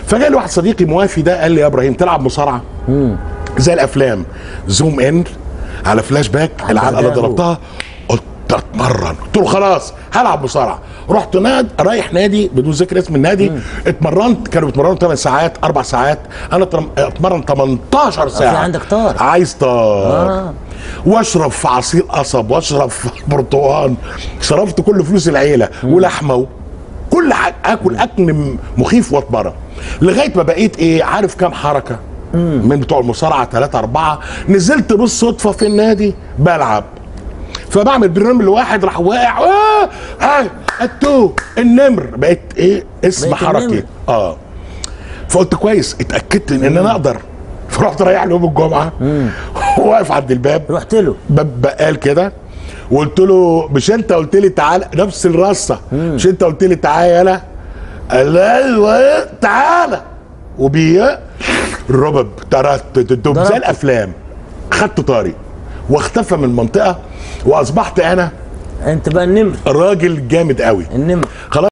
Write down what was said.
فجاء لي واحد صديقي موافي ده قال لي يا ابراهيم تلعب مصارعه زي الافلام زوم ان على فلاش باك العلقه اللي ده هو. ضربتها قلت اتمرن قلت له خلاص هلعب مصارعه رحت ناد رايح نادي بدون ذكر اسم النادي اتمرنت كانوا بيتمرنوا 8 ساعات 4 ساعات انا اترم- اتمرن 18 ساعه عندك طار. عايز طار آه. واشرب في عصير قصب واشرب في برتقال صرفت كل فلوس العيله ولحمه و... كل حاجه اكل اكل م- مخيف واتمرن لغايه ما بقيت ايه عارف كام حركه من بتوع المصارعه ثلاثة أربعة نزلت بالصدفة في النادي بلعب فبعمل برنامج لواحد راح واقع اه اه التو النمر بقيت ايه اسم بقيت حركي النمر. اه فقلت كويس اتاكدت ان انا اقدر فرحت رايح له يوم الجمعه واقف عند الباب رحت له باب بقال كده وقلت له مش انت قلت لي تعالى نفس الرصه مش انت قلت لي تعالى يالا قال لي ايوه تعالى وبي الربب ترت تدب زي ضربته. الافلام خدت طاري واختفى من المنطقه واصبحت انا انت بقى النمر راجل جامد قوي النمر خلاص